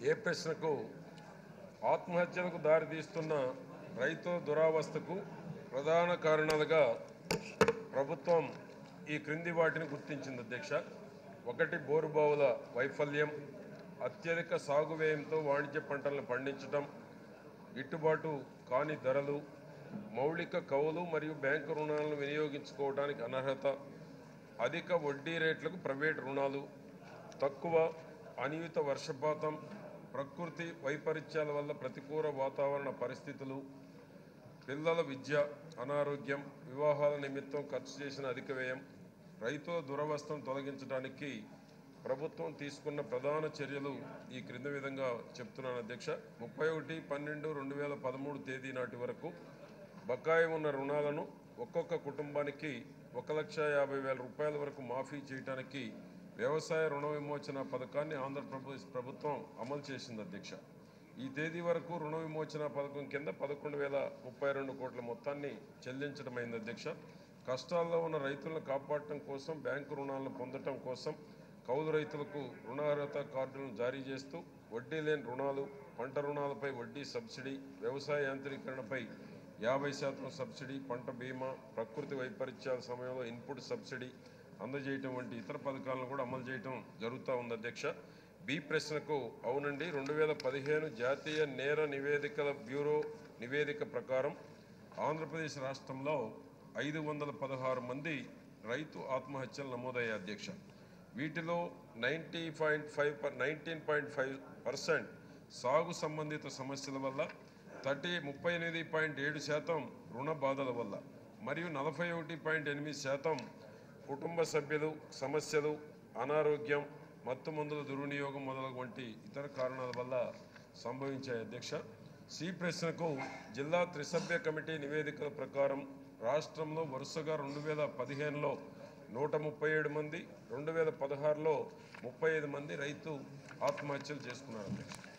ఏ ప్రశ్నకు ఆత్మహత్యలకు దారితీస్తున్న రైతుల దురావస్థకు ప్రధాన కారణాలుగా ప్రభుత్వం ఈ క్రింది వాటిని గుర్తించింది అధ్యక్ష ఒకటి బోరుబావుల వైఫల్యం అత్యధిక సాగు వ్యయంతో వాణిజ్య పంటలను పండించడం గిట్టుబాటు కాని ధరలు మౌలిక కవులు మరియు బ్యాంకు రుణాలను వినియోగించుకోవడానికి అనర్హత అధిక వడ్డీ రేట్లకు ప్రైవేట్ రుణాలు తక్కువ అనియమిత వర్షపాతం ప్రకృతి వైపరీత్యాల వల్ల ప్రతికూల వాతావరణ పరిస్థితులు పిల్లల విద్య అనారోగ్యం వివాహాల నిమిత్తం ఖర్చు చేసిన అధిక వ్యయం రైతుల దురవస్థను తొలగించడానికి ప్రభుత్వం తీసుకున్న ప్రధాన చర్యలు ఈ క్రింద విధంగా చెప్తున్నాను అధ్యక్ష ముప్పై ఒకటి పన్నెండు రెండు వేల పదమూడు తేదీ నాటి వరకు బకాయి ఉన్న రుణాలను ఒక్కొక్క కుటుంబానికి ఒక లక్ష యాభై వేల రూపాయల వరకు మాఫీ చేయడానికి వ్యవసాయ రుణ విమోచన పథకాన్ని ఆంధ్రప్రదేశ్ ప్రభుత్వం అమలు చేసింది అధ్యక్ష ఈ తేదీ వరకు రుణ విమోచన పథకం కింద పదకొండు వేల ముప్పై రెండు కోట్ల మొత్తాన్ని చెల్లించడమైంది అధ్యక్ష కష్టాల్లో ఉన్న రైతులను కాపాడటం కోసం బ్యాంకు రుణాలను పొందటం కోసం కౌలు రైతులకు రుణార్హత కార్డులను జారీ చేస్తూ వడ్డీ లేని రుణాలు పంట రుణాలపై వడ్డీ సబ్సిడీ వ్యవసాయ యాంత్రీకరణపై యాభై శాతం సబ్సిడీ పంట బీమా ప్రకృతి వైపరీత్యాల సమయంలో ఇన్పుట్ సబ్సిడీ అందజేయటం వంటి ఇతర పథకాలను కూడా అమలు చేయటం జరుగుతూ ఉంది అధ్యక్ష బి ప్రశ్నకు అవునండి రెండు వేల పదిహేను జాతీయ నేర నివేదికల బ్యూరో నివేదిక ప్రకారం ఆంధ్రప్రదేశ్ రాష్ట్రంలో ఐదు వందల పదహారు మంది రైతు ఆత్మహత్యలు నమోదయ్యాయి అధ్యక్ష వీటిలో ninety point five nineteen point five percent సాగు సంబంధిత సమస్యల వల్ల థర్టీ ముప్పై ఎనిమిది పాయింట్ ఏడు శాతం రుణ బాధల వల్ల మరియు నలభై ఒకటి పాయింట్ ఎనిమిది శాతం కుటుంబ సభ్యులు సమస్యలు అనారోగ్యం మత్తు మందుల దుర్వినియోగం మొదలగు వంటి ఇతర కారణాల వల్ల సంభవించాయి అధ్యక్ష సి ప్రశ్నకు జిల్లా త్రిసభ్య కమిటీ నివేదికల ప్రకారం రాష్ట్రంలో వరుసగా రెండు వేల పదిహేనులో నూట ముప్పై ఏడు మంది రెండు వేల పదహారులో ముప్పై ఐదు మంది రైతు ఆత్మహత్యలు చేసుకున్నారు అధ్యక్ష